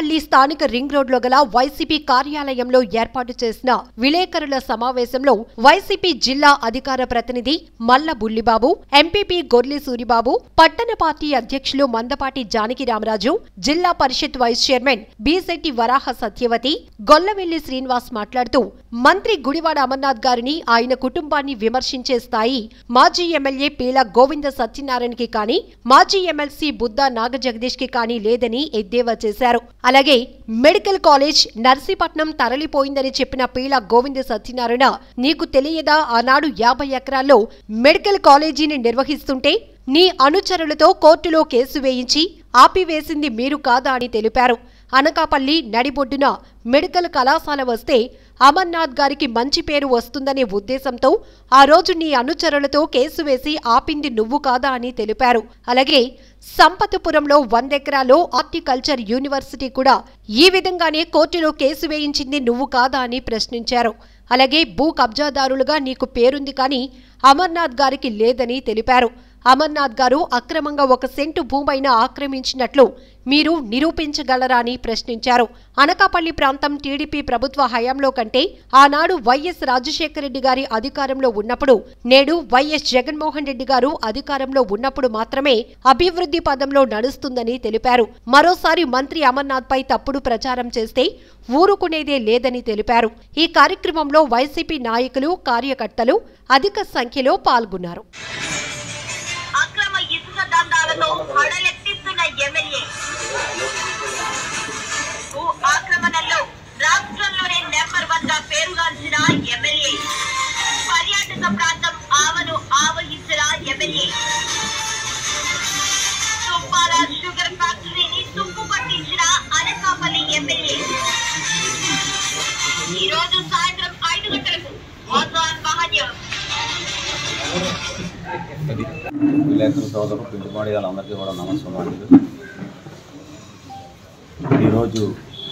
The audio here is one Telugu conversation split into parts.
అనకాపల్లి స్థానిక రింగ్ రోడ్లో గల వైసీపీ కార్యాలయంలో ఏర్పాటు చేసిన విలేకరుల సమావేశంలో వైసీపీ జిల్లా అధికార ప్రతినిధి మల్ల బుల్లిబాబు ఎంపీపీ గొర్లి సూరిబాబు పట్టణ పార్టీ అధ్యక్షులు మందపాటి జానకి రామరాజు జిల్లా పరిషత్ వైస్ చైర్మన్ బీశెట్టి వరాహ సత్యవతి గొల్లవెల్లి శ్రీనివాస్ మాట్లాడుతూ మంత్రి గుడివాడ అమర్నాథ్ గారిని ఆయన కుటుంబాన్ని విమర్శించే స్థాయి మాజీ ఎమ్మెల్యే పీల గోవింద సత్యనారాయణకి కానీ మాజీ ఎమ్మెల్సీ బుద్ధా నాగజగదీష్ కి కానీ లేదని ఎద్దేవా చేశారు అలాగే మెడికల్ కాలేజ్ నర్సీపట్నం తరలిపోయిందని చెప్పిన పీల గోవింద సత్యనారాయణ నీకు తెలియదా ఆనాడు యాభై ఎకరాల్లో మెడికల్ కాలేజీని నిర్వహిస్తుంటే నీ అనుచరులతో కోర్టులో కేసు వేయించి ఆపివేసింది మీరు కాదా అని తెలిపారు అనకాపల్లి నడిబొడ్డున మెడికల్ కళాశాల వస్తే అమర్నాథ్ గారికి మంచి పేరు వస్తుందనే ఉద్దేశంతో ఆ రోజు నీ అనుచరులతో కేసు వేసి ఆపింది నువ్వు కాదా అని తెలిపారు అలాగే సంపతపురంలో వందెకరాలో హార్టికల్చర్ యూనివర్సిటీ కూడా ఈ విధంగానే కోర్టులో కేసు వేయించింది నువ్వు కాదా అని ప్రశ్నించారు అలాగే భూ కబ్జాదారులుగా నీకు పేరుంది కానీ అమర్నాథ్ గారికి లేదని తెలిపారు అమర్నాథ్ గారు అక్రమంగా ఒక సెంటు భూమైనా ఆక్రమించినట్లు మీరు నిరూపించగలరా అని ప్రశ్నించారు అనకాపల్లి ప్రాంతం టీడీపీ ప్రభుత్వ హయాంలో కంటే ఆనాడు వైఎస్ రాజశేఖర రెడ్డి గారి అధికారంలో ఉన్నప్పుడు నేడు వైఎస్ జగన్మోహన్ రెడ్డి గారు అధికారంలో ఉన్నప్పుడు మాత్రమే అభివృద్ధి పదంలో నడుస్తుందని తెలిపారు మరోసారి మంత్రి అమర్నాథ్ పై తప్పుడు ప్రచారం చేస్తే ఊరుకునేదే లేదని తెలిపారు ఈ కార్యక్రమంలో వైసీపీ నాయకులు కార్యకర్తలు అధిక సంఖ్యలో పాల్గొన్నారు అక్రమ ఇసుక దందాలతో హడలెత్తిస్తున్న ఎమ్మెల్యే భూ ఆక్రమణల్లో రాష్ట్రంలోనే నెంబర్ వన్ గా పేరుగాంచిన ఎమ్మెల్యే పర్యాటక ప్రాంతం ఆవను ఆవహించిన ఎమ్మెల్యే తుప్పాల షుగర్ ఫ్యాక్టరీని తుప్పు పట్టించిన అనకాపల్లి ఎమ్మెల్యే ఈ రోజు సాయంత్రం ఐదు గంటలకు మోసాన్ మహన్యం విలేకరుల సోదరు పిండిమాడి వాళ్ళందరికీ కూడా నమస్కారాలు ఈరోజు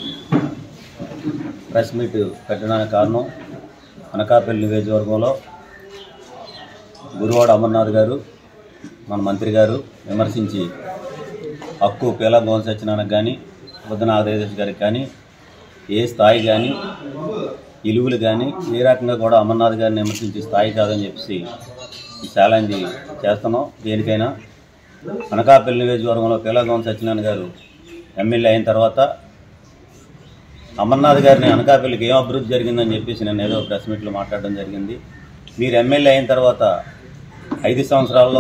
ప్రెస్ మీట్ పెట్టడానికి కారణం అనకాపల్లి నియోజకవర్గంలో గురువాడ అమర్నాథ్ గారు మన మంత్రి గారు విమర్శించి హక్కు పీలా గోన్ సత్యనారాయణకు కానీ బుద్ధన ఆదేశ్ గారికి కానీ ఏ స్థాయి కానీ ఇలువలు కానీ ఏ రకంగా కూడా అమర్నాథ్ గారిని విమర్శించే స్థాయి కాదని చెప్పేసి ఈ ఛాలెంజ్ చేస్తున్నాం దేనికైనా అనకాపల్లి నియోజకవర్గంలో పీలాగోన్ సత్యనారాయణ గారు ఎమ్మెల్యే అయిన తర్వాత అమర్నాథ్ గారిని అనకాపల్లికి ఏం అభివృద్ధి జరిగిందని చెప్పేసి నేను ఏదో ప్రెస్ మీట్లో మాట్లాడడం జరిగింది మీరు ఎమ్మెల్యే అయిన తర్వాత ఐదు సంవత్సరాల్లో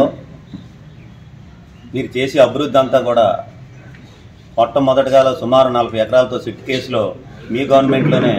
మీరు చేసే అభివృద్ధి అంతా కూడా మొట్టమొదటిగా సుమారు నలభై ఎకరాలతో సిట్ కేసులో మీ గవర్నమెంట్లోనే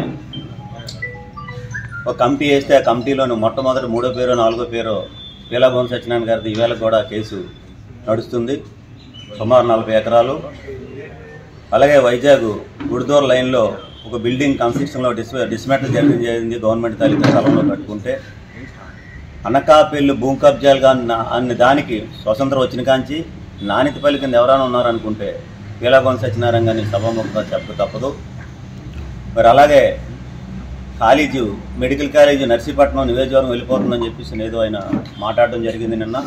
ఒక కమిటీ వేస్తే ఆ కమిటీలోని మొట్టమొదటి మూడో పేరు నాలుగో పేరు పీలాభవన్ సత్యనారాయణ గారిది ఈవేళ కూడా కేసు నడుస్తుంది సుమారు నలభై ఎకరాలు అలాగే వైజాగ్ గుడిదూర లైన్లో ఒక బిల్డింగ్ కన్స్ట్రక్షన్లో డిస్ డిస్మెంటల్ జరిగింది జరిగింది గవర్నమెంట్ తాలూకా స్థలంలో కట్టుకుంటే అనకాపల్లి భూమి కబ్జాలుగా అన్న అన్న దానికి స్వతంత్రం వచ్చిన కాంచి నాణ్యత పల్లి కింద ఎవరైనా ఉన్నారనుకుంటే పీలాభవన్ సత్యనారాయణ గారిని సభాముఖంగా చెప్పక తప్పదు మరి అలాగే కాలేజు మెడికల్ కాలేజీ నర్సీపట్నం నియోజకవర్గం వెళ్ళిపోతుందని చెప్పేసి ఏదో ఆయన మాట్లాడడం జరిగింది నిన్న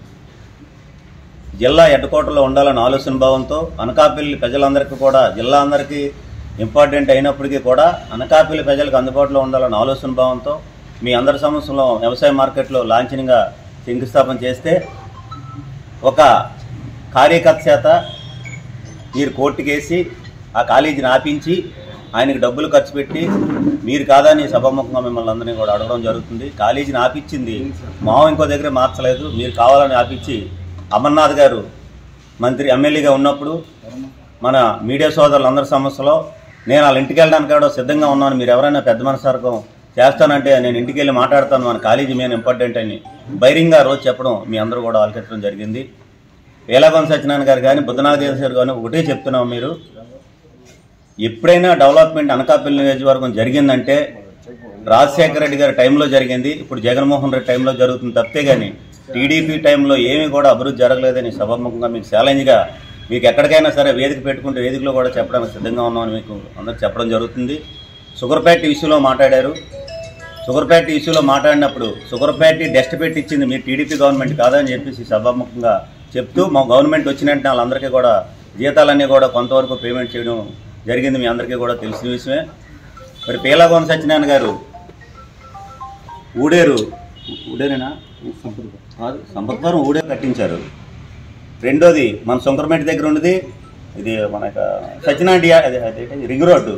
జిల్లా హెడ్ క్వార్టర్లో ఉండాలన్న ఆలోచన భావంతో అనకాపల్లి ప్రజలందరికీ కూడా జిల్లా అందరికీ ఇంపార్టెంట్ అయినప్పటికీ కూడా అనకాపల్లి ప్రజలకు అందుబాటులో ఉండాలన్న ఆలోచన భావంతో మీ అందరి సమస్యలో వ్యవసాయ మార్కెట్లో లాంఛనంగా శంకుస్థాపన చేస్తే ఒక కార్యకర్త చేత మీరు కోర్టుకేసి ఆ కాలేజీని ఆపించి ఆయనకి డబ్బులు ఖర్చు పెట్టి మీరు కాదని సభాముఖంగా మిమ్మల్ని అందరినీ కూడా అడగడం జరుగుతుంది కాలేజీని ఆపించింది మావ ఇంకో దగ్గర మార్చలేదు మీరు కావాలని ఆపించి అమర్నాథ్ గారు మంత్రి ఎమ్మెల్యేగా ఉన్నప్పుడు మన మీడియా సోదరులు అందరి సమస్యలో నేను వాళ్ళ ఇంటికి వెళ్ళడానికి కూడా సిద్ధంగా ఉన్నాను మీరు ఎవరైనా పెద్ద మనసార్గం చేస్తానంటే నేను ఇంటికి వెళ్ళి మాట్లాడతాను మన కాలేజీ మెయిన్ ఇంపార్టెంట్ అని బైరింగ్గా రోజు చెప్పడం మీ అందరూ కూడా ఆలకెత్తడం జరిగింది వేలాగం సత్యనారాయణ గారు కానీ బుద్ధనాథేశ్వర గారు కానీ ఒకటే చెప్తున్నాం మీరు ఎప్పుడైనా డెవలప్మెంట్ అనకాపల్లి నియోజకవర్గం జరిగిందంటే రాజశేఖర రెడ్డి గారి టైంలో జరిగింది ఇప్పుడు జగన్మోహన్ రెడ్డి టైంలో జరుగుతుంది తప్పితే కానీ టీడీపీ టైంలో ఏమీ కూడా అభివృద్ధి జరగలేదని సభాముఖంగా మీకు ఛాలెంజ్గా మీకు ఎక్కడికైనా సరే వేదిక పెట్టుకుంటే వేదికలో కూడా చెప్పడానికి సిద్ధంగా ఉన్నామని మీకు అందరికి చెప్పడం జరుగుతుంది షుగర్ ఫ్యాక్టరీ ఇష్యూలో మాట్లాడారు షుగర్ ఫ్యాక్టరీ ఇష్యూలో మాట్లాడినప్పుడు షుగర్ ఫ్యాక్టరీ డస్ట్ పెట్టి ఇచ్చింది మీరు టీడీపీ గవర్నమెంట్ కాదని చెప్పేసి సభాముఖంగా చెప్తూ మా గవర్నమెంట్ వచ్చిన వెంటనే వాళ్ళందరికీ కూడా జీతాలన్నీ కూడా కొంతవరకు పేమెంట్ చేయడం జరిగింది మీ అందరికీ కూడా తెలిసిన విషయమే మరి పీలాగోన సత్యనారాయణ గారు ఊడేరు ఊడేరేనా కాదు సంపత్వరం ఊడేరు కట్టించారు రెండోది మన శంకరమేట దగ్గర ఉన్నది ఇది మన యొక్క సత్యనారాయణ డి- అదే- అదేంటి రింగ్ రోడ్డు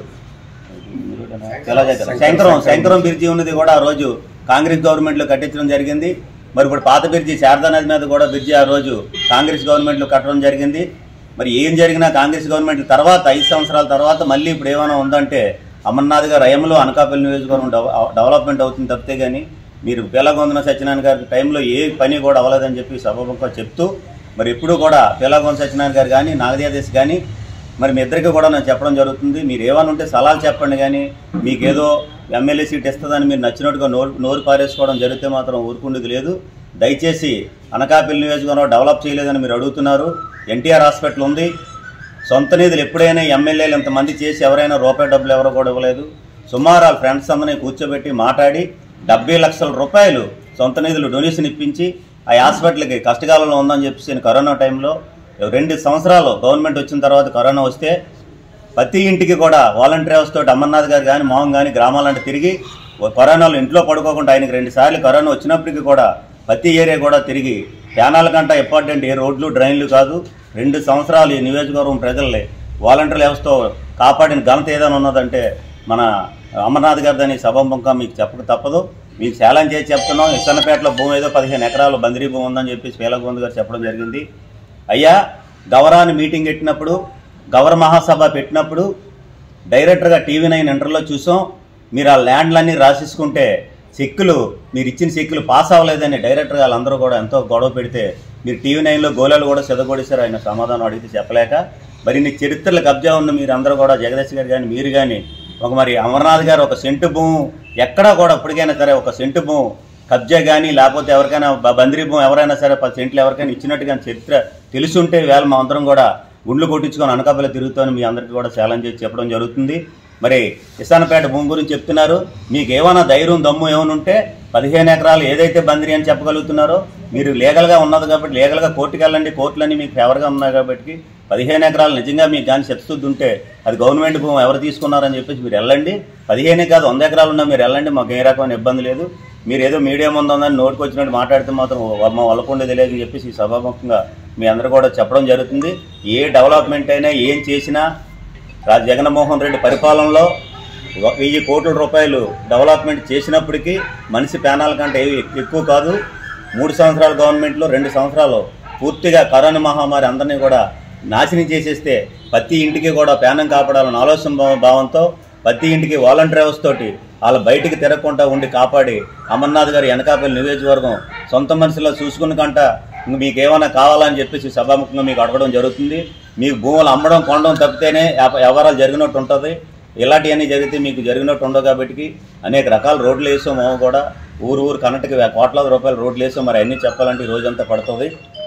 ఎలా చేస్తారు శంకరం శంకరం బ్రిడ్జి ఉన్నది కూడా ఆ రోజు కాంగ్రెస్ గవర్నమెంట్లో కట్టించడం జరిగింది మరి ఇప్పుడు పాత బ్రిడ్జి శారదా నది మీద కూడా బ్రిడ్జి ఆ రోజు కాంగ్రెస్ గవర్నమెంట్లో కట్టడం జరిగింది మరి ఏం జరిగినా కాంగ్రెస్ గవర్నమెంట్ తర్వాత ఐదు సంవత్సరాల తర్వాత మళ్ళీ ఇప్పుడు ఏమైనా ఉందంటే అమర్నాథ్ గారు రయంలో అనకాపల్లి నియోజకవర్గం డెవ- డెవలప్మెంట్ అవుతుంది తప్పితే కానీ మీరు పేలగొందన సత్యనారాయణ గారి టైంలో ఏ పని కూడా అవ్వలేదని చెప్పి సభముఖంగా చెప్తూ మరి ఎప్పుడు కూడా పేలగొంద సత్యనారాయణ గారు కానీ నాగదేశ్ కానీ మరి మీ ఇద్దరికి కూడా నేను చెప్పడం జరుగుతుంది మీరు ఏమైనా ఉంటే సలహాలు చెప్పండి కానీ మీకేదో ఎమ్మెల్యే సీట్ ఇస్తుందని మీరు నచ్చినట్టుగా నోరు నోరు పారేసుకోవడం జరిగితే మాత్రం ఊరుకుండేది లేదు దయచేసి అనకాపల్లి నియోజకవర్గం డెవలప్ చేయలేదని మీరు అడుగుతున్నారు ఎన్టీఆర్ హాస్పిటల్ ఉంది సొంత నిధులు ఎప్పుడైనా ఎమ్మెల్యేలు ఇంతమంది చేసి ఎవరైనా రూపాయి డబ్బులు ఎవరో కూడా ఇవ్వలేదు సుమారు వాళ్ళ ఫ్రెండ్స్ అందరినీ కూర్చోబెట్టి మాట్లాడి డెబ్బై లక్షల రూపాయలు సొంత నిధులు డొనేషన్ ఇప్పించి ఆ హాస్పిటల్కి కష్టకాలంలో ఉందని చెప్పేసి నేను కరోనా టైంలో రెండు సంవత్సరాలు గవర్నమెంట్ వచ్చిన తర్వాత కరోనా వస్తే ప్రతి ఇంటికి కూడా వాలంటీర్స్ తోటి అమర్నాథ్ గారు కానీ మోహన్ కానీ గ్రామాలంటే తిరిగి ఓ కరోనాలో ఇంట్లో పడుకోకుండా ఆయనకి రెండు సార్లు కరోనా వచ్చినప్పటికీ కూడా ప్రతి ఏరియా కూడా తిరిగి ప్యానాల కంటే ఇంపార్టెంట్ ఏ రోడ్లు డ్రైన్లు కాదు రెండు సంవత్సరాలు ఈ నియోజకవర్గం ప్రజల్ని వాలంటీర్ వ్యవస్థతో కాపాడిన ఘనత ఏదైనా ఉన్నదంటే మన అమర్నాథ్ గారిదని సభముఖంగా మీకు చెప్పక తప్పదు మీకు ఛాలెంజ్ చేసి చెప్తున్నాం ఇసన్నపేటలో భూమి ఏదో పదిహేను ఎకరాలు బందిరీ భూమి ఉందని చెప్పి పేలగొంద గారు చెప్పడం జరిగింది అయ్యా గౌరాన్ని మీటింగ్ పెట్టినప్పుడు గౌర మహాసభ పెట్టినప్పుడు డైరెక్టర్గా టీవీ నైన్ ఇంటర్లో చూసాం మీరు ఆ ల్యాండ్లన్నీ రాసేసుకుంటే చెక్కులు మీరు ఇచ్చిన చెక్కులు పాస్ అవ్వలేదని డైరెక్టర్ వాళ్ళందరూ కూడా ఎంతో గొడవ పెడితే మీరు టీవీ నైన్లో గోళాలు కూడా చెదగొడేశారు ఆయన సమాధానం అడిగితే చెప్పలేక మరి నీ చరిత్రలు కబ్జా ఉన్న మీరు అందరూ కూడా జగదీష్ గారు కానీ మీరు కానీ ఒక మరి అమర్నాథ్ గారు ఒక సెంటు భూము ఎక్కడా కూడా ఇప్పటికైనా సరే ఒక సెంటు భూము కబ్జా కానీ లేకపోతే ఎవరికైనా బ- బందిరీ భూమి ఎవరైనా సరే పది సెంట్లు ఎవరికైనా ఇచ్చినట్టుగా చరిత్ర తెలుసుంటే వేళ మా అందరం కూడా గుండ్లు కొట్టించుకొని అనకాపల్లి తిరుగుతామని మీ అందరికీ కూడా ఛాలెంజ్ చేసి చెప్పడం జరుగుతుంది మరి ఇసానపేట భూమి గురించి చెప్తున్నారు మీకు ఏమైనా ధైర్యం దమ్ము ఏమైనా ఉంటే పదిహేను ఎకరాలు ఏదైతే బందిరి అని చెప్పగలుగుతున్నారో మీరు లీగల్గా ఉన్నది కాబట్టి లీగల్గా కోర్టుకి వెళ్ళండి కోర్టులన్నీ మీకు ఫేవర్గా ఉన్నాయి కాబట్టి పదిహేను ఎకరాలు నిజంగా మీకు కానీ శక్తిశుద్ధి ఉంటే అది గవర్నమెంట్ భూమి ఎవరు తీసుకున్నారని చెప్పేసి మీరు వెళ్ళండి పదిహేనే కాదు వంద ఎకరాలు ఉన్నా మీరు వెళ్ళండి మాకు ఏ రకమైన ఇబ్బంది లేదు మీరు ఏదో మీడియా ముందు ఉందని నోటికి వచ్చినట్టు మాట్లాడితే మాత్రం మా వల్లకుండేది లేదు అని చెప్పేసి ఈ సభాముఖంగా మీ అందరూ కూడా చెప్పడం జరుగుతుంది ఏ డెవలప్మెంట్ అయినా ఏం చేసినా రా జగన్మోహన్ రెడ్డి పరిపాలనలో ఒక వెయ్యి కోట్ల రూపాయలు డెవలప్మెంట్ చేసినప్పటికీ మనిషి ప్యానాల కంటే ఏవి ఎక్కువ కాదు మూడు సంవత్సరాల గవర్నమెంట్లో రెండు సంవత్సరాలు పూర్తిగా కరోనా మహమ్మారి అందరినీ కూడా నాశనం చేసేస్తే ప్రతి ఇంటికి కూడా ప్యానం కాపాడాలని ఆలోచన భావ- భావంతో ప్రతి ఇంటికి వాలంటీర్స్ తోటి వాళ్ళు బయటికి తిరగకుండా ఉండి కాపాడి అమర్నాథ్ గారి వెనకాపల్లి నియోజకవర్గం సొంత మనుషుల్లో చూసుకుని కంట ఇంక మీకు ఏమైనా కావాలని చెప్పేసి సభాముఖంగా మీకు అడగడం జరుగుతుంది మీకు భూములు అమ్మడం కొనడం తప్పితేనే వ్యాప- వ్యవహారాలు జరిగినట్టు ఉంటుంది ఇలాంటివన్నీ జరిగితే మీకు జరిగినట్టు ఉండవు కాబట్టి అనేక రకాల రోడ్లు వేసాం మేము కూడా ఊరు ఊరు కన్నట్టుకి వే- కోట్లాది రూపాయల రోడ్లు వేసాం మరి అన్నీ చెప్పాలంటే ఈ రోజంతా పడుతుంది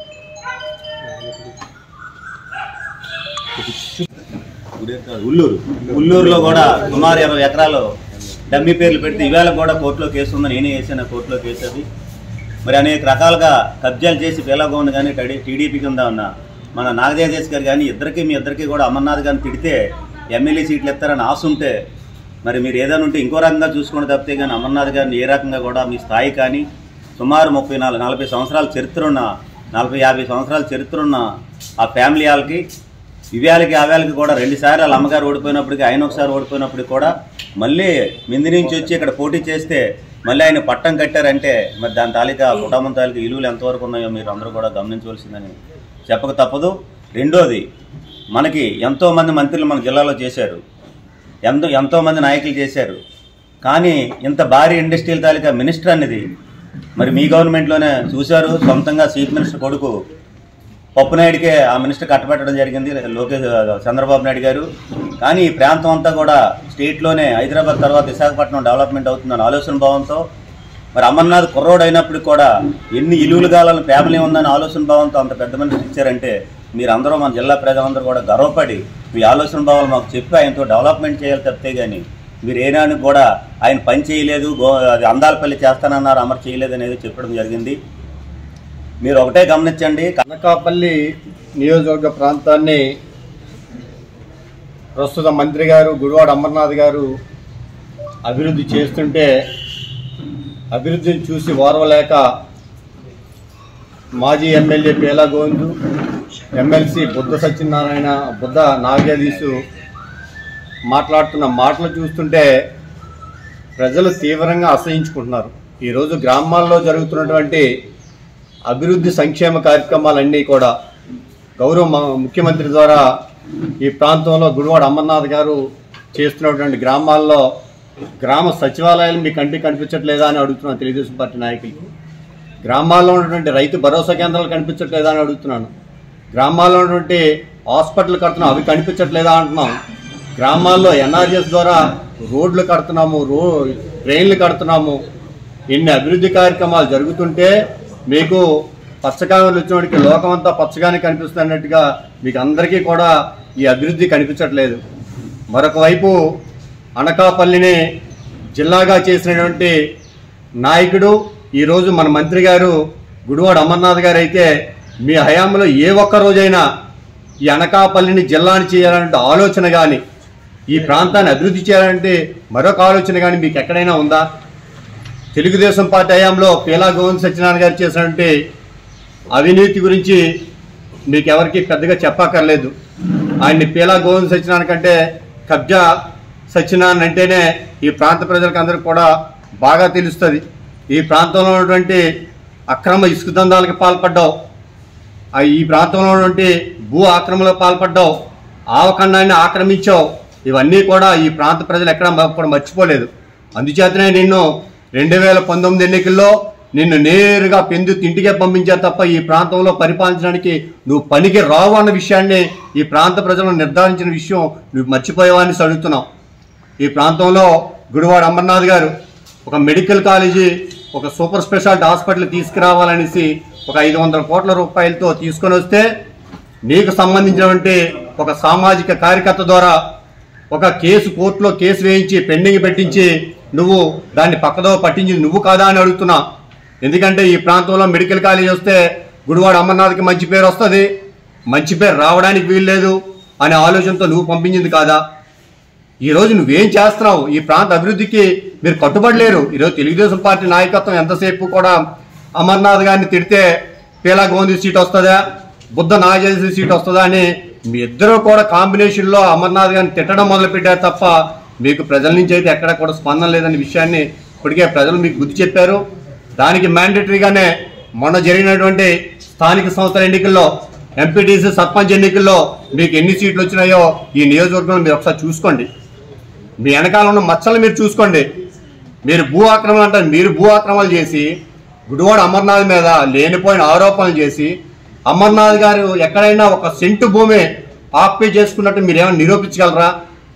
ఉల్లూరు ఉల్లూరులో కూడా సుమారు ఇరవై ఎకరాలు డమ్మి పేర్లు పెడితే ఇవాళ కూడా కోర్టులో కేసు ఉందని నేనే వేసాను కోర్టులో కేసు అది మరి అనేక రకాలుగా కబ్జాలు చేసి పేలగోంది కానీ టడి టీడీపీ కింద ఉన్న మన నాగదేశ్ గారు కానీ ఇద్దరికి మీ ఇద్దరికి కూడా అమర్నాథ్ గారిని తిడితే ఎమ్మెల్యే సీట్లు ఇస్తారని ఆశ ఉంటే మరి మీరు ఏదైనా ఉంటే ఇంకో రకంగా చూసుకుని తప్పితే కానీ అమర్నాథ్ గారిని ఏ రకంగా కూడా మీ స్థాయి కానీ సుమారు ముప్పై నాలుగు నలభై సంవత్సరాల చరిత్ర ఉన్న నలభై యాభై సంవత్సరాల చరిత్ర ఉన్న ఆ ఫ్యామిలీ వాళ్ళకి ఇవ్యాలకి ఆవ్యాలకి కూడా రెండు సార్లు వాళ్ళ అమ్మగారు ఓడిపోయినప్పటికీ ఆయన ఒకసారి ఓడిపోయినప్పటికి కూడా మళ్ళీ మింది నుంచి వచ్చి ఇక్కడ పోటీ చేస్తే మళ్ళీ ఆయన పట్టం కట్టారంటే మరి దాని తాలూకా కుటుంబం తాలూకా ఇలువలు ఎంతవరకు ఉన్నాయో మీరు అందరూ కూడా గమనించవలసిందని చెప్పక తప్పదు రెండోది మనకి ఎంతోమంది మంత్రులు మన జిల్లాలో చేశారు ఎంతో ఎంతోమంది నాయకులు చేశారు కానీ ఇంత భారీ ఇండస్ట్రియల్ తాలూకా మినిస్టర్ అనేది మరి మీ గవర్నమెంట్లోనే చూశారు సొంతంగా చీఫ్ మినిస్టర్ కొడుకు పప్పు నాయుడికే ఆ మినిస్టర్ కట్టబెట్టడం జరిగింది లోకేష్ చంద్రబాబు నాయుడు గారు కానీ ఈ ప్రాంతం అంతా కూడా స్టేట్లోనే హైదరాబాద్ తర్వాత విశాఖపట్నం డెవలప్మెంట్ అవుతుందని ఆలోచన భావంతో మరి అమర్నాథ్ కుర్రోడు అయినప్పటికి కూడా ఎన్ని ఇలువలు కావాలని ఫ్యామిలీ ఉందని ఆలోచన భావంతో అంత పెద్ద మనిషి ఇచ్చారంటే మీరందరూ మన జిల్లా ప్రజలందరూ కూడా గర్వపడి మీ ఆలోచన భావాలు మాకు చెప్పి ఆయనతో డెవలప్మెంట్ చేయాలి తప్పితే కానీ మీరు ఏనాడు కూడా ఆయన పని చేయలేదు గో అది అందాలపల్లి చేస్తానన్నారు అమరు చేయలేదు అనేది చెప్పడం జరిగింది మీరు ఒకటే గమనించండి అనకాపల్లి నియోజకవర్గ ప్రాంతాన్ని ప్రస్తుత మంత్రి గారు గుడివాడ అమర్నాథ్ గారు అభివృద్ధి చేస్తుంటే అభివృద్ధిని చూసి ఓర్వలేక మాజీ ఎమ్మెల్యే పేలా గోవిందు ఎమ్మెల్సీ బుద్ధ సత్యనారాయణ బుద్ధ నాగేదీసు మాట్లాడుతున్న మాటలు చూస్తుంటే ప్రజలు తీవ్రంగా అసహించుకుంటున్నారు ఈరోజు గ్రామాల్లో జరుగుతున్నటువంటి అభివృద్ధి సంక్షేమ కార్యక్రమాలన్నీ కూడా గౌరవ మ- ముఖ్యమంత్రి ద్వారా ఈ ప్రాంతంలో గుడివాడ అమర్నాథ్ గారు చేస్తున్నటువంటి గ్రామాల్లో గ్రామ సచివాలయాలు మీ కంటికి కనిపించట్లేదా అని అడుగుతున్నాను తెలుగుదేశం పార్టీ నాయకులకి గ్రామాల్లో ఉన్నటువంటి రైతు భరోసా కేంద్రాలు కనిపించట్లేదా అని అడుగుతున్నాను గ్రామాల్లో ఉన్నటువంటి హాస్పిటల్ కడుతున్నాం అవి కనిపించట్లేదా అంటున్నాం గ్రామాల్లో ఎన్ఆర్ఎస్ ద్వారా రోడ్లు కడుతున్నాము రో ట్రైన్లు కడుతున్నాము ఇన్ని అభివృద్ధి కార్యక్రమాలు జరుగుతుంటే మీకు పచ్చకాయలు వచ్చినోడికి లోకమంతా పచ్చగానే కనిపిస్తున్నట్టుగా మీకు అందరికీ కూడా ఈ అభివృద్ధి కనిపించట్లేదు మరొక వైపు అనకాపల్లిని జిల్లాగా చేసినటువంటి నాయకుడు ఈరోజు మన మంత్రి గారు గుడివాడ అమర్నాథ్ గారు అయితే మీ హయాంలో ఏ ఒక్క రోజైనా ఈ అనకాపల్లిని జిల్లాని చేయాలంటే ఆలోచన కానీ ఈ ప్రాంతాన్ని అభివృద్ధి చేయాలంటే మరొక ఆలోచన కానీ మీకు ఎక్కడైనా ఉందా తెలుగుదేశం పార్టీ హయాంలో పీలా గోవింద్ సత్యనారాయణ గారు చేసినటువంటి అవినీతి గురించి మీకు ఎవరికి పెద్దగా చెప్పక్కర్లేదు ఆయన్ని పీలా గోవింద్ సత్యనారాయణ కంటే కబ్జా సత్యనారాయణ అంటేనే ఈ ప్రాంత ప్రజలకు అందరికీ కూడా బాగా తెలుస్తుంది ఈ ప్రాంతంలో ఉన్నటువంటి అక్రమ ఇసుక దందాలకు పాల్పడ్డావు ఆ ఈ ప్రాంతంలో ఉన్నటువంటి భూ ఆక్రమణలకు పాల్పడ్డావు ఆవఖండాన్ని ఆక్రమించావు ఇవన్నీ కూడా ఈ ప్రాంత ప్రజలు ఎక్కడ మ- కూడా మర్చిపోలేదు అందుచేతనే నిన్ను రెండు వేల పంతొమ్మిది ఎన్నికల్లో నిన్ను నేరుగా పెందు ఇంటికే పంపించారు తప్ప ఈ ప్రాంతంలో పరిపాలించడానికి నువ్వు పనికి రావు అన్న విషయాన్ని ఈ ప్రాంత ప్రజలు నిర్ధారించిన విషయం నువ్వు మర్చిపోయేవాన్ని అడుగుతున్నావు ఈ ప్రాంతంలో గుడివాడ అమర్నాథ్ గారు ఒక మెడికల్ కాలేజీ ఒక సూపర్ స్పెషాలిటీ హాస్పిటల్ తీసుకురావాలనేసి ఒక ఐదు వందల కోట్ల రూపాయలతో తీసుకొని వస్తే నీకు సంబంధించినటువంటి ఒక సామాజిక కార్యకర్త ద్వారా ఒక కేసు కోర్టులో కేసు వేయించి పెండింగ్ పెట్టించి నువ్వు దాన్ని పక్కదో పట్టించి నువ్వు కాదా అని అడుగుతున్నా ఎందుకంటే ఈ ప్రాంతంలో మెడికల్ కాలేజ్ వస్తే గుడివాడ అమర్నాథ్కి మంచి పేరు వస్తుంది మంచి పేరు రావడానికి వీల్లేదు అనే ఆలోచనతో నువ్వు పంపించింది కాదా ఈ రోజు నువ్వేం చేస్తున్నావు ఈ ప్రాంత అభివృద్ధికి మీరు కట్టుబడలేరు ఈరోజు తెలుగుదేశం పార్టీ నాయకత్వం ఎంతసేపు కూడా అమర్నాథ్ గారిని తిడితే పీలా గోంది సీట్ వస్తుందా బుద్ధ నాగేశ్వరి సీట్ వస్తుందా అని మీ ఇద్దరు కూడా కాంబినేషన్లో అమర్నాథ్ గారిని తిట్టడం మొదలుపెట్టారు తప్ప మీకు ప్రజల నుంచి అయితే ఎక్కడ కూడా స్పందన లేదనే విషయాన్ని ఇప్పటికే ప్రజలు మీకు గుర్తు చెప్పారు దానికి మ్యాండేటరీగానే మొన్న జరిగినటువంటి స్థానిక సంస్థల ఎన్నికల్లో ఎంపీటీసీ సర్పంచ్ ఎన్నికల్లో మీకు ఎన్ని సీట్లు వచ్చినాయో ఈ నియోజకవర్గంలో మీరు ఒకసారి చూసుకోండి మీ వెనకాల ఉన్న మచ్చలు మీరు చూసుకోండి మీరు భూ ఆక్రమణ అంటారు మీరు భూ ఆక్రమణలు చేసి గుడివాడ అమర్నాథ్ మీద లేనిపోయిన ఆరోపణలు చేసి అమర్నాథ్ గారు ఎక్కడైనా ఒక సెంటు భూమి ఆక్యుపై చేసుకున్నట్టు మీరేమైనా నిరూపించగలరా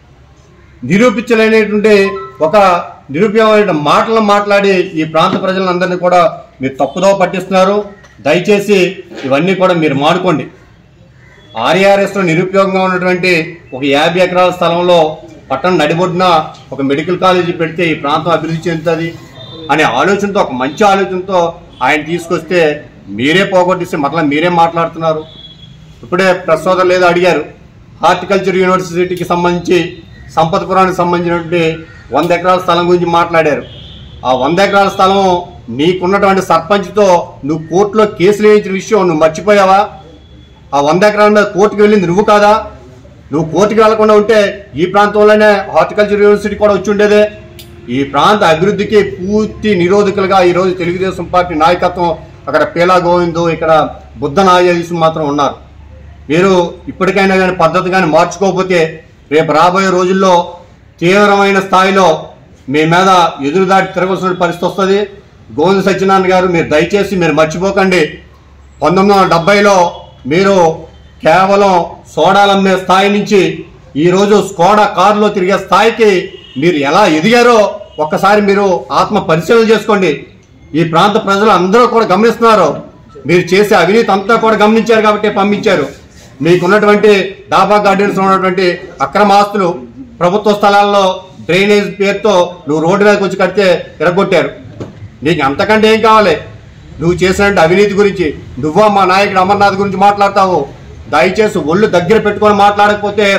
నిరూపించలేనటువంటి ఒక నిరూపమైన మాటలు మాట్లాడి ఈ ప్రాంత ప్రజలందరినీ కూడా మీరు తప్పుదో పట్టిస్తున్నారు దయచేసి ఇవన్నీ కూడా మీరు మానుకోండి ఆర్ఆర్ఎస్లో నిరుపయోగంగా ఉన్నటువంటి ఒక యాభై ఎకరాల స్థలంలో పట్టణం నడిబొడ్డున ఒక మెడికల్ కాలేజీ పెడితే ఈ ప్రాంతం అభివృద్ధి చెందుతుంది అనే ఆలోచనతో ఒక మంచి ఆలోచనతో ఆయన తీసుకొస్తే మీరే పోగొట్టిస్తే మరలా మీరే మాట్లాడుతున్నారు ఇప్పుడే ప్రసోదం లేదో అడిగారు హార్టికల్చర్ యూనివర్సిటీకి సంబంధించి సంపత్పురానికి సంబంధించినటువంటి వంద ఎకరాల స్థలం గురించి మాట్లాడారు ఆ వంద ఎకరాల స్థలం నీకున్నటువంటి సర్పంచ్తో నువ్వు కోర్టులో కేసులు వేయించిన విషయం నువ్వు మర్చిపోయావా ఆ వంద ఎకరాల మీద కోర్టుకు వెళ్ళింది నువ్వు కాదా నువ్వు కోర్టుకు వెళ్లకుండా ఉంటే ఈ ప్రాంతంలోనే హార్టికల్చర్ యూనివర్సిటీ కూడా వచ్చి ఉండేదే ఈ ప్రాంత అభివృద్ధికి పూర్తి నిరోధకులుగా ఈరోజు తెలుగుదేశం పార్టీ నాయకత్వం అక్కడ పీలా గోవిందు ఇక్కడ బుద్ధ నాగేశం మాత్రం ఉన్నారు మీరు ఇప్పటికైనా కానీ పద్ధతి కానీ మార్చుకోకపోతే రేపు రాబోయే రోజుల్లో తీవ్రమైన స్థాయిలో మీ మీద ఎదురుదాడి తిరగవలసిన పరిస్థితి వస్తుంది గోవింద సత్యనారాయణ గారు మీరు దయచేసి మీరు మర్చిపోకండి పంతొమ్మిది వందల డెబ్బైలో మీరు కేవలం సోడాలు అమ్మే స్థాయి నుంచి ఈరోజు స్కోడా కారులో తిరిగే స్థాయికి మీరు ఎలా ఎదిగారో ఒక్కసారి మీరు ఆత్మ పరిశీలన చేసుకోండి ఈ ప్రాంత ప్రజలు అందరూ కూడా గమనిస్తున్నారు మీరు చేసే అవినీతి అంతా కూడా గమనించారు కాబట్టి పంపించారు మీకున్నటువంటి డాబా గార్డెన్స్ ఉన్నటువంటి అక్రమ ఆస్తులు ప్రభుత్వ స్థలాల్లో డ్రైనేజ్ పేరుతో నువ్వు రోడ్డు మీదకి వచ్చి కడితే ఎరగొట్టారు నీకు అంతకంటే ఏం కావాలి నువ్వు చేసినట్టు అవినీతి గురించి నువ్వా మా నాయకుడు అమర్నాథ్ గురించి మాట్లాడతావు దయచేసి ఒళ్ళు దగ్గర పెట్టుకొని మాట్లాడకపోతే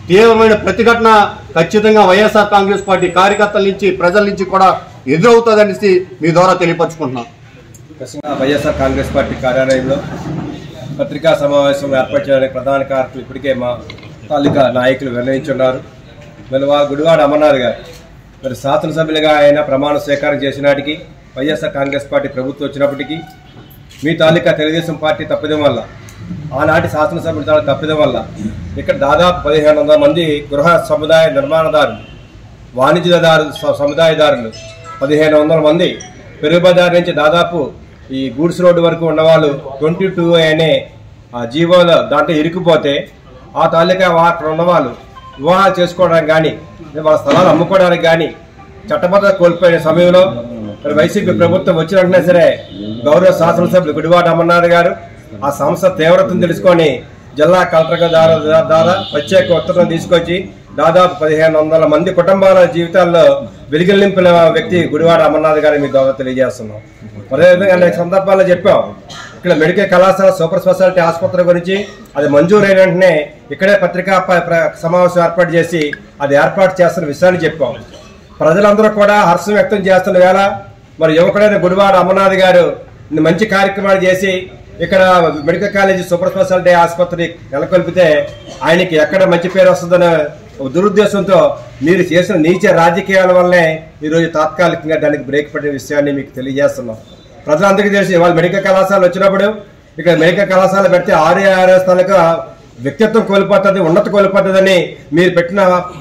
తీవ్రమైన ప్రతిఘటన ఖచ్చితంగా వైఎస్ఆర్ కాంగ్రెస్ పార్టీ కార్యకర్తల నుంచి ప్రజల నుంచి కూడా ఎదురవుతుందనేసి మీ ద్వారా తెలియపరచుకుంటున్నాం ప్రస్తుతం వైఎస్ఆర్ కాంగ్రెస్ పార్టీ కార్యాలయంలో పత్రికా సమావేశం ఏర్పాటు చేయడానికి ప్రధాన కారకులు ఇప్పటికే మా తాలూకా నాయకులు నిర్ణయించున్నారు మరి వా గుడివాడ అమర్నాథ్ గారు మరి శాసనసభ్యులుగా ఆయన ప్రమాణ స్వీకారం చేసిన నాటికి వైఎస్ఆర్ కాంగ్రెస్ పార్టీ ప్రభుత్వం వచ్చినప్పటికీ మీ తాలూకా తెలుగుదేశం పార్టీ తప్పిదం వల్ల ఆనాటి శాసనసభ్యుల తాలూకా తప్పిదం వల్ల ఇక్కడ దాదాపు పదిహేను వందల మంది గృహ సముదాయ నిర్మాణదారులు వాణిజ్యదారు స- సముదాయదారులు పదిహేను వందల మంది పెరుగుబదారి నుంచి దాదాపు ఈ గూడ్స్ రోడ్డు వరకు ఉన్నవాళ్ళు ట్వంటీ టూ అనే ఆ జీవోలో దాంట్లో ఇరుక్కుపోతే ఆ తాలూకా వా- అక్కడ ఉన్నవాళ్ళు వివాహాలు చేసుకోవడానికి కానీ వాళ్ళ స్థలాలు అమ్ముకోవడానికి కానీ చట్టబద్ధత కోల్పోయిన సమయంలో మరి వైసీపీ ప్రభుత్వం వచ్చిన వెంటనే సరే గౌరవ శాసనసభ్యులు గుడివాడ అమర్నాథ్ గారు ఆ సంస్థ తీవ్రతను తెలుసుకొని జిల్లా కలెక్టర్ ద్వారా ద్వారా ప్రత్యేక ఉత్తర్వులు తీసుకొచ్చి దాదాపు పదిహేను వందల మంది కుటుంబాల జీవితాల్లో వెలుగులు నింపిన వ్యక్తి గుడివాడ అమర్నాథ్ గారిని మీ ద్వారా తెలియజేస్తున్నాం అదేవిధంగా అనేక సందర్భాల్లో చెప్పాం ఇక్కడ మెడికల్ కళాశాల సూపర్ స్పెషాలిటీ ఆసుపత్రి గురించి అది మంజూరైన వెంటనే ఇక్కడే పత్రికా ప- ప్ర- సమావేశం ఏర్పాటు చేసి అది ఏర్పాటు చేస్తున్న విషయాన్ని చెప్పాం ప్రజలందరూ కూడా హర్షం వ్యక్తం చేస్తున్న వేళ మరి యువకుడైన గుడివాడ అమర్నాథ్ గారు ఇన్ని మంచి కార్యక్రమాలు చేసి ఇక్కడ మెడికల్ కాలేజీ సూపర్ స్పెషాలిటీ ఆసుపత్రి నెలకొల్పితే ఆయనకి ఎక్కడ మంచి పేరు వస్తుందనే ఒక దురుద్దేశంతో మీరు చేసిన నీచ రాజకీయాల వల్లే ఈరోజు తాత్కాలికంగా దానికి బ్రేక్ పడిన విషయాన్ని మీకు తెలియజేస్తున్నాం ప్రజలందరికీ తెలిసి వాళ్ళ మెడికల్ కళాశాల వచ్చినప్పుడు ఇక్కడ మెడికల్ కళాశాల పెడితే ఆరు ఆరు స్థానిక వ్యక్తిత్వం కోల్పోతుంది ఉన్నత కోల్పోతుందని మీరు పెట్టిన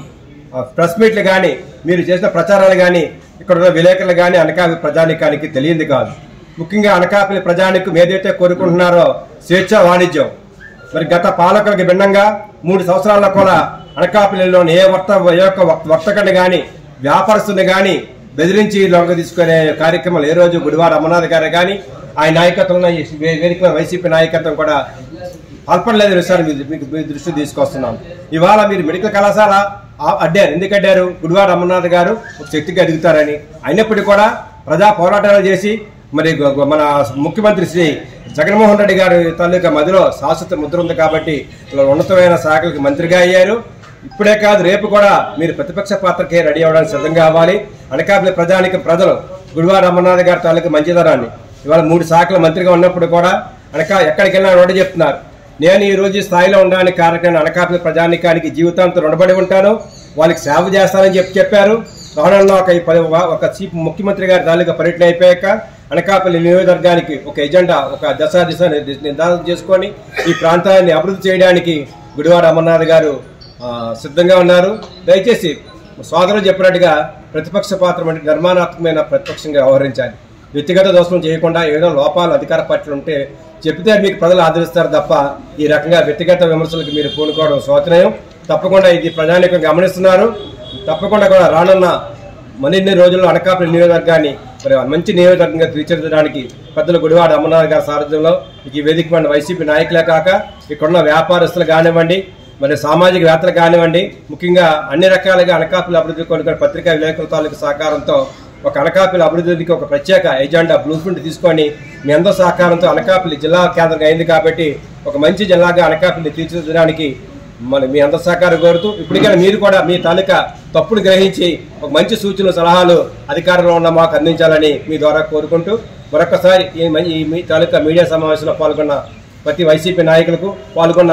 ఆ ప్రెస్ మీట్లు కానీ మీరు చేసిన ప్రచారాలు కానీ ఇక్కడ ఉన్న విలేకరులు కానీ అనకాపల్లి ప్రజానికానికి తెలియంది కాదు ముఖ్యంగా అనకాపల్లి ప్రజానికం ఏదైతే కోరుకుంటున్నారో స్వేచ్ఛ వాణిజ్యం మరి గత పాలకులకు భిన్నంగా మూడు సంవత్సరాల్లో కూడా అనకాపల్లిలోని ఏ వర్త ఏ ఒక్క వర్త- వర్తకుడిని కానీ వ్యాపారస్తుని కానీ బెదిరించి లొంగ తీసుకునే కార్యక్రమాలు ఏ రోజు గుడివాడ అమర్నాథ్ గారు కానీ ఆయన నాయకత్వంలో ఈ వే- వేదిక వైసీపీ నాయకత్వం కూడా పాల్పడలేదు విషయాన్ని మీ- మీకు మీ దృష్టి తీసుకొస్తున్నాం ఇవాళ మీరు మెడికల్ కళాశాల ఆ- అడ్డారు ఎందుకు అడ్డారు గుడివాడ అమర్నాథ్ గారు ఒక శక్తిగా ఎదుగుతారని అయినప్పటికీ కూడా ప్రజా పోరాటాలు చేసి మరి గ- గ- మన ముఖ్యమంత్రి శ్రీ జగన్మోహన్ రెడ్డి గారి తాలూకా మదిలో శాశ్వత ముద్ర ఉంది కాబట్టి ఇలా ఉన్నతమైన శాఖలకు మంత్రిగా అయ్యారు ఇప్పుడే కాదు రేపు కూడా మీరు ప్రతిపక్ష పాత్రకే రెడీ అవ్వడానికి సిద్ధంగా అవ్వాలి అనకాపల్లి ప్రజానికి ప్రజలు గుడివాడ అమర్నాథ్ గారి తాలూకా మంచిదరాన్ని ఇవాళ మూడు శాఖల మంత్రిగా ఉన్నప్పుడు కూడా అనకా ఎక్కడికి వెళ్ళినా రోడ్డు చెప్తున్నారు నేను ఈ రోజు ఈ స్థాయిలో ఉండడానికి కారణం అనకాపల్లి ప్రజానికానికి జీవితాంతం రుణపడి ఉంటాను వాళ్ళకి సేవ చేస్తానని చెప్పి చెప్పారు రానున్న ఒక ఈ పది- ఒక చీఫ్ ముఖ్యమంత్రి గారి తాలూకా పర్యటన అయిపోయాక అనకాపల్లి నియోజకవర్గానికి ఒక ఎజెండా ఒక దశ దిశ నిర్ది- నిర్ధారణ చేసుకొని ఈ ప్రాంతాన్ని అభివృద్ధి చేయడానికి గుడివాడ అమర్నాథ్ గారు ఆ, సిద్ధంగా ఉన్నారు దయచేసి సోదరులు చెప్పినట్టుగా ప్రతిపక్ష పాత్ర వంటి నిర్మాణాత్మకమైన ప్రతిపక్షంగా వ్యవహరించాలి వ్యక్తిగత దోషం చేయకుండా ఏదో లోపాలు అధికార పార్టీలు ఉంటే చెప్తే మీకు ప్రజలు ఆదరిస్తారు తప్ప ఈ రకంగా వ్యక్తిగత విమర్శలకు మీరు పూనుకోవడం శోచనీయం తప్పకుండా ఇది ప్రజానికం గమనిస్తున్నారు తప్పకుండా కూడా రానున్న మరిన్ని రోజుల్లో అనకాపల్లి నియోజకవర్గాన్ని మరి మంచి నియోజకవర్గంగా తీర్చిదిద్దడానికి పెద్దలు గుడివాడ అమర్నాథ్ గారి సారథ్యంలో ఈ వేదిక పడిన వైసీపీ నాయకులే కాక ఇక్కడున్న వ్యాపారస్తులు కానివ్వండి మరి సామాజిక వేత్తలు కానివ్వండి ముఖ్యంగా అన్ని రకాలుగా అనకాపల్లి అభివృద్ధి కొనుగోలు పత్రికా విలేకరుల తాలూకు సహకారంతో ఒక అనకాపల్లి అభివృద్ధికి ఒక ప్రత్యేక ఎజెండా బ్లూ ప్రింట్ తీసుకొని మీ అందరి సహకారంతో అనకాపల్లి జిల్లా కేంద్రంగా అయింది కాబట్టి ఒక మంచి జిల్లాగా అనకాపల్లి తీర్చిదిద్దడానికి మన మీ అందరి సహకారం కోరుతూ ఇప్పటికైనా మీరు కూడా మీ తాలూకా తప్పును గ్రహించి ఒక మంచి సూచనలు సలహాలు అధికారంలో ఉన్న మాకు అందించాలని మీ ద్వారా కోరుకుంటూ మరొకసారి ఈ మం- ఈ మీ తాలూకా మీడియా సమావేశంలో పాల్గొన్న ప్రతి వైసీపీ నాయకులకు పాల్గొన్న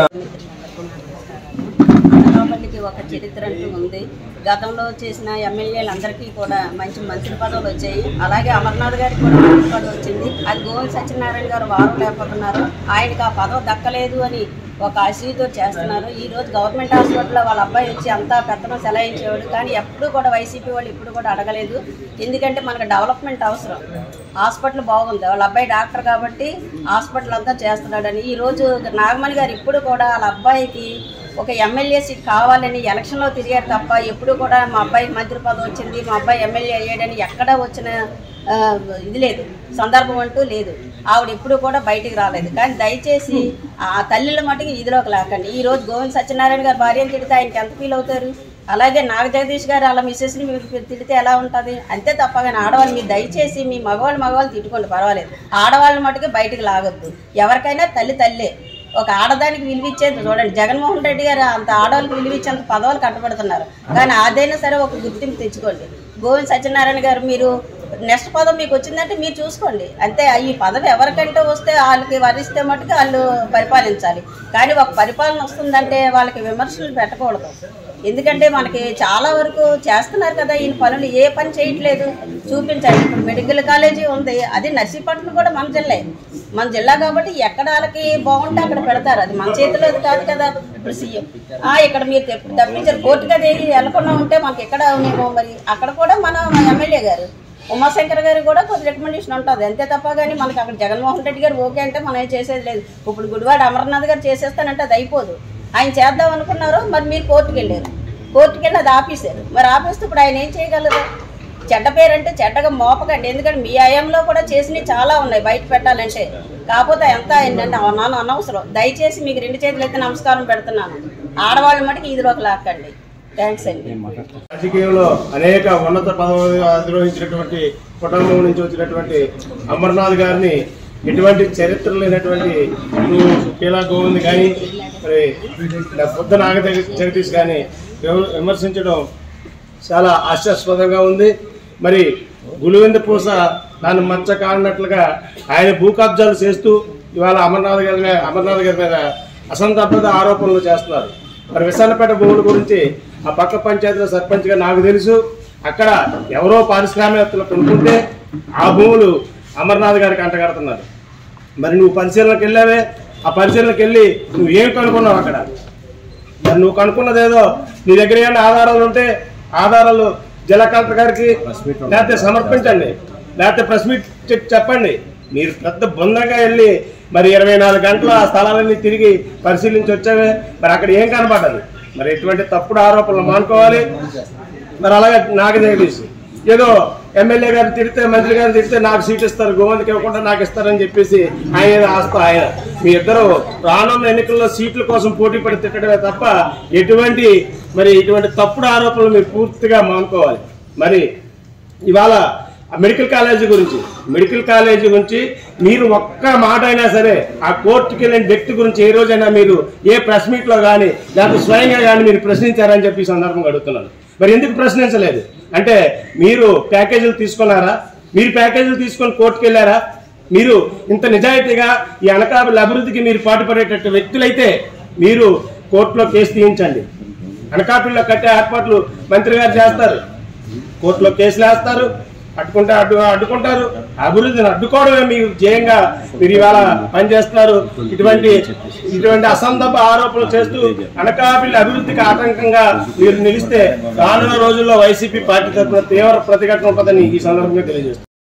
అనకాపల్లికి ఒక చరిత్ర అంటూ ఉంది గతంలో చేసిన ఎమ్మెల్యేలందరికీ కూడా మంచి మంత్రి పదవులు వచ్చాయి అలాగే అమర్నాథ్ గారికి కూడా మంత్రి పదవి వచ్చింది అది గోవింద్ సత్యనారాయణ గారు వారం లేకపోతున్నారు ఆయనకి ఆ పదవి దక్కలేదు అని ఒక అసూయతో చేస్తున్నారు ఈ రోజు గవర్నమెంట్ హాస్పిటల్లో వాళ్ళ అబ్బాయి వచ్చి అంతా పెత్తనం సెలయించేవాడు కానీ ఎప్పుడు కూడా వైసీపీ వాళ్ళు ఇప్పుడు కూడా అడగలేదు ఎందుకంటే మనకు డెవలప్మెంట్ అవసరం హాస్పిటల్ బాగుంది వాళ్ళ అబ్బాయి డాక్టర్ కాబట్టి హాస్పిటల్ అంతా చేస్తున్నాడని ఈ రోజు నాగమణి గారు ఇప్పుడు కూడా వాళ్ళ అబ్బాయికి ఒక ఎమ్మెల్యే సీట్ కావాలని ఎలక్షన్లో తిరిగారు తప్ప ఎప్పుడు కూడా మా అబ్బాయికి మంత్రి పదవి వచ్చింది మా అబ్బాయి ఎమ్మెల్యే అయ్యాడని ఎక్కడ వచ్చిన ఆ, ఇది లేదు సందర్భం అంటూ లేదు ఆవిడ ఎప్పుడు కూడా బయటికి రాలేదు కానీ దయచేసి ఆ తల్లిల మటుకు ఇదిలోకి లేకండి ఈ రోజు గోవింద్ సత్యనారాయణ గారు భార్యను తిడితే ఆయనకి ఎంత ఫీల్ అవుతారు అలాగే నాగ జగదీష్ గారు అలా మిస్సెస్ని మీరు తిడితే ఎలా ఉంటుంది అంతే తప్ప కానీ ఆడవాళ్ళు మీరు దయచేసి మీ మగవాళ్ళు మగవాళ్ళు తిట్టుకోండి పర్వాలేదు ఆడవాళ్ళ మటుకు బయటికి లాగొద్దు ఎవరికైనా తల్లి తల్లే ఒక ఆడదానికి విలువిచ్చేది చూడండి జగన్మోహన్ రెడ్డి గారు అంత ఆడవాళ్ళకి విలువిచ్చేంత పదవులు కట్టబడుతున్నారు కానీ అదైనా సరే ఒక గుర్తింపు తెచ్చుకోండి గోవింద్ సత్యనారాయణ గారు మీరు నెక్స్ట్ పదవి మీకు వచ్చిందంటే మీరు చూసుకోండి అంతే ఈ పదవి ఎవరికంటే వస్తే వాళ్ళకి వరిస్తే మటుకు వాళ్ళు పరిపాలించాలి కానీ ఒక పరిపాలన వస్తుందంటే వాళ్ళకి విమర్శలు పెట్టకూడదు ఎందుకంటే మనకి చాలా వరకు చేస్తున్నారు కదా ఈయన పనులు ఏ పని చేయట్లేదు చూపించాలి ఇప్పుడు మెడికల్ కాలేజీ ఉంది అది నర్సీపట్నం కూడా మన జిల్లా మన జిల్లా కాబట్టి ఎక్కడ వాళ్ళకి బాగుంటే అక్కడ పెడతారు అది మన చేతిలో అది కాదు కదా ఇప్పుడు సీఎం ఆ, ఇక్కడ మీరు తెప్ప- తప్పించారు కోర్టుకి అది వెళ్ళకుండా ఉంటే మనకి ఎక్కడ మేము మరి అక్కడ కూడా మన ఎమ్మెల్యే గారు ఉమాశంకర్ గారు కూడా కొద్ది రికమెండేషన్ ఉంటుంది అంతే తప్ప కానీ మనకి అక్కడ జగన్మోహన్ రెడ్డి గారు ఓకే అంటే మనం ఏం చేసేది లేదు ఇప్పుడు గుడివాడ అమర్నాథ్ గారు చేసేస్తానంటే అది అయిపోదు ఆయన చేద్దాం అనుకున్నారు మరి మీరు కోర్టుకి వెళ్ళారు కోర్టుకి వెళ్ళి అది ఆపేశారు మరి ఆపేస్తే ఇప్పుడు ఆయన ఏం చేయగలరు చెడ్డ పేరు అంటే చెడ్డగా మోపకండి ఎందుకంటే మీ హయాంలో కూడా చేసినవి చాలా ఉన్నాయి బయట పెట్టాలంటే కాకపోతే ఎంత ఏంటంటే నాన్న అనవసరం దయచేసి మీకు రెండు చేతులు అయితే నమస్కారం పెడుతున్నాను ఆడవాళ్ళ మటుకు ఇదిలోకి లాక్కండి థ్యాంక్స్ అండి రాజకీయంలో అనేక ఉన్నత పదవులు అధిరోహించినటువంటి కుటుంబం నుంచి వచ్చినటువంటి అమర్నాథ్ గారిని ఎటువంటి చరిత్ర లేనటువంటి ఇప్పుడు కీలా గోవింద్ కానీ మరి బుద్ధ నాగ జగదీష్ కానీ విమ- విమర్శించడం చాలా హాస్యాస్పదంగా ఉంది మరి గులివెంద పూస దాన్ని మచ్చ కానట్లుగా ఆయన భూ కబ్జాలు చేస్తూ ఇవాళ అమర్నాథ్ గారి మీద అమర్నాథ్ గారి మీద అసందర్భత ఆరోపణలు చేస్తున్నారు మరి విశాఖపేట భూముల గురించి ఆ పక్క పంచాయతీలో సర్పంచ్గా నాకు తెలుసు అక్కడ ఎవరో పారిశ్రామికవేత్తలు కొనుక్కుంటే ఆ భూములు అమర్నాథ్ గారికి అంటగడుతున్నారు మరి నువ్వు పరిశీలనకి వెళ్ళావే ఆ పరిశీలనకి వెళ్ళి నువ్వు ఏం కనుక్కున్నావు అక్కడ మరి నువ్వు కనుక్కున్నది ఏదో నీ దగ్గర ఏమైనా ఆధారాలు ఉంటే ఆధారాలు జిల్లా కలెక్టర్ గారికి లేకపోతే సమర్పించండి లేకపోతే ప్రెస్ మీట్ చెప్- చెప్పండి మీరు పెద్ద బృందంగా వెళ్ళి మరి ఇరవై నాలుగు గంటలు ఆ స్థలాలన్నీ తిరిగి పరిశీలించి వచ్చావే మరి అక్కడ ఏం కనపడ్డది మరి ఎటువంటి తప్పుడు ఆరోపణలు మానుకోవాలి మరి అలాగే నాకు జగదీష్ ఏదో ఎమ్మెల్యే గారు తిడితే మంత్రి గారు తిడితే నాకు సీట్ ఇస్తారు గోవంతకి ఇవ్వకుండా నాకు ఇస్తారని చెప్పేసి ఆయన ఆస్త ఆయన మీ ఇద్దరు రానున్న ఎన్నికల్లో సీట్ల కోసం పోటీ పడి తిట్టడమే తప్ప ఎటువంటి మరి ఇటువంటి తప్పుడు ఆరోపణలు మీరు పూర్తిగా మానుకోవాలి మరి ఇవాళ ఆ మెడికల్ కాలేజీ గురించి మెడికల్ కాలేజీ గురించి మీరు ఒక్క మాట అయినా సరే ఆ కోర్టుకి వెళ్ళిన వ్యక్తి గురించి ఏ రోజైనా మీరు ఏ ప్రెస్ మీట్ లో కానీ లేకపోతే స్వయంగా కానీ మీరు ప్రశ్నించారని చెప్పి ఈ సందర్భంగా అడుగుతున్నాను మరి ఎందుకు ప్రశ్నించలేదు అంటే మీరు ప్యాకేజీలు తీసుకున్నారా మీరు ప్యాకేజీలు తీసుకొని కోర్టుకు వెళ్ళారా మీరు ఇంత నిజాయితీగా ఈ అనకాపల్లి అభివృద్ధికి మీరు పాటుపడేటట్టు వ్యక్తులైతే మీరు కోర్టులో కేసు తీయించండి అనకాపల్లిలో కట్టే ఏర్పాట్లు మంత్రి గారు చేస్తారు కోర్టులో కేసులు వేస్తారు అడ్డుకుంటే అడ్డు అడ్డుకుంటారు అభివృద్ధిని అడ్డుకోవడమే మీరు ధ్యేయంగా మీరు ఇవాళ పనిచేస్తున్నారు ఇటువంటి ఇటువంటి అసందర్భ ఆరోపణలు చేస్తూ అనకాపల్లి అభివృద్ధికి ఆటంకంగా మీరు నిలిస్తే రానున్న రోజుల్లో వైసీపీ పార్టీ తరఫున తీవ్ర ప్రతిఘటన ఉంటుందని ఈ సందర్భంగా తెలియజేస్తారు